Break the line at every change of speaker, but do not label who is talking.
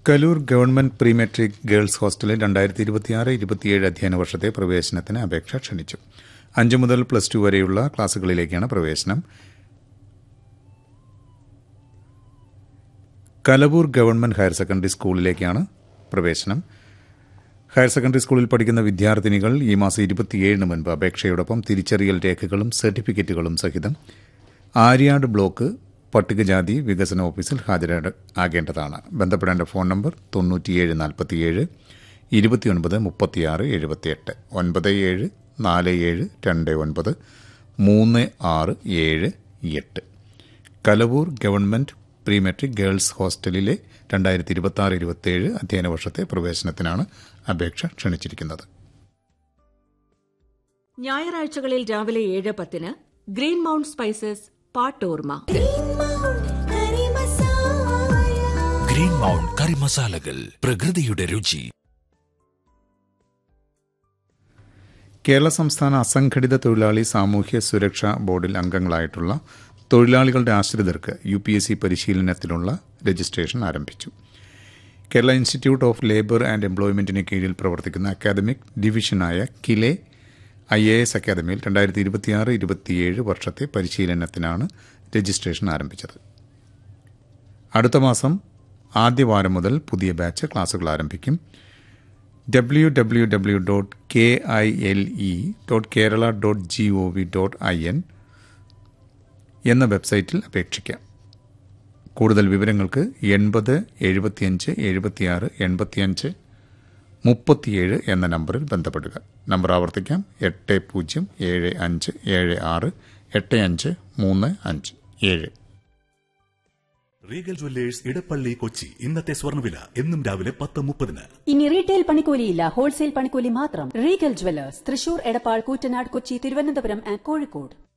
Kaloor government pre matric girls ഹോസ്റ്റലിൽ രണ്ടായിരത്തി ഇരുപത്തിയാറ് ഇരുപത്തിയേഴ് അധ്യയന വർഷത്തെ പ്രവേശനത്തിന് അപേക്ഷ ക്ഷണിച്ചു അഞ്ച് മുതൽ പ്ലസ് ടു വരെയുള്ള ക്ലാസുകളിലേക്കാണ് പ്രവേശനം കലവൂർ ഗവൺമെന്റ് ഹയർ സെക്കൻഡറി സ്കൂളിലേക്കാണ് പ്രവേശനം ഹയർ സെക്കൻഡറി സ്കൂളിൽ പഠിക്കുന്ന വിദ്യാർത്ഥിനികൾ ഈ മാസം ഇരുപത്തിയേഴിന് മുൻപ് അപേക്ഷയോടൊപ്പം തിരിച്ചറിയൽ രേഖകളും സർട്ടിഫിക്കറ്റുകളും സഹിതം ആര്യാട് ബ്ലോക്ക് പട്ടികജാതി വികസന ഓഫീസിൽ ഹാജരാകേണ്ടതാണ് ബന്ധപ്പെടേണ്ട ഫോൺ നമ്പർ തൊണ്ണൂറ്റിയേഴ് നാൽപ്പത്തിയേഴ് ഇരുപത്തിയൊൻപത് മുപ്പത്തിയാറ് എഴുപത്തിയെട്ട് ഒൻപത് ഏഴ് നാല് ഏഴ് രണ്ട് ഒൻപത് മൂന്ന് ആറ് ഏഴ് എട്ട് Kalavoor government pre matric girls ഹോസ്റ്റലിലെ രണ്ടായിരത്തി ഇരുപത്തി ആറ് ഇരുപത്തിയേഴ് അധ്യയന വർഷത്തെ പ്രവേശനത്തിനാണ് അപേക്ഷ ക്ഷണിച്ചിരിക്കുന്നത്
ഞായറാഴ്ചകളിൽ രാവിലെ ഏഴ് പത്തിന് ഗ്രീൻ മൗണ്ട് സ്പൈസസ് പാട്ടോർമ
ഗ്രീൻ മൗണ്ട് കറി മസാലകൾ പ്രകൃതിയുടെ രുചി
കേരള സംസ്ഥാന അസംഘടിത തൊഴിലാളി സാമൂഹ്യ സുരക്ഷാ ബോർഡിൽ അംഗങ്ങളായിട്ടുള്ള തൊഴിലാളികളുടെ ആശ്രിതർക്ക് യു പി എസ് സി പരിശീലനത്തിനുള്ള രജിസ്ട്രേഷൻ ആരംഭിച്ചു Kerala institute of labour and എംപ്ലോയ്മെന്റിന് കീഴിൽ പ്രവർത്തിക്കുന്ന അക്കാദമിക് ഡിവിഷനായ കിലെ ഐ എ എസ് അക്കാദമിയിൽ രണ്ടായിരത്തി ഇരുപത്തിയാറ് ഇരുപത്തിയേഴ് വർഷത്തെ പരിശീലനത്തിനാണ് രജിസ്ട്രേഷൻ ആരംഭിച്ചത് അടുത്ത മാസം ആദ്യ വാരം മുതൽ പുതിയ ബാച്ച് ക്ലാസുകൾ ആരംഭിക്കും W W W dot K I L E dot Kerala dot G O V dot I N എന്ന വെബ്സൈറ്റിൽ അപേക്ഷിക്കാം കൂടുതൽ വിവരങ്ങൾക്ക് എൺപത് എഴുപത്തിയഞ്ച് എഴുപത്തിയാറ് എൺപത്തിയഞ്ച് മുപ്പത്തിയേഴ് എന്ന നമ്പറിൽ ബന്ധപ്പെടുക നമ്പർ ആവർത്തിക്കാം എട്ട് പൂജ്യം ഏഴ് അഞ്ച് ഏഴ് ആറ് എട്ട് അഞ്ച് മൂന്ന് അഞ്ച് ഏഴ്
റീഗൽ ജ്വല്ലേഴ്സ് ഇടപ്പള്ളി കൊച്ചി ഇന്നത്തെ സ്വർണ്ണവില എന്നും രാവിലെ പത്ത് മുപ്പതിന്
ഇനി റീറ്റെയിൽ പണിക്കൂലിയില്ല ഹോൾസെയിൽ പണിക്കൂലി മാത്രം regal jewellers Thrissur Edappal Koottanad Kochi Thiruvananthapuram and Kozhikode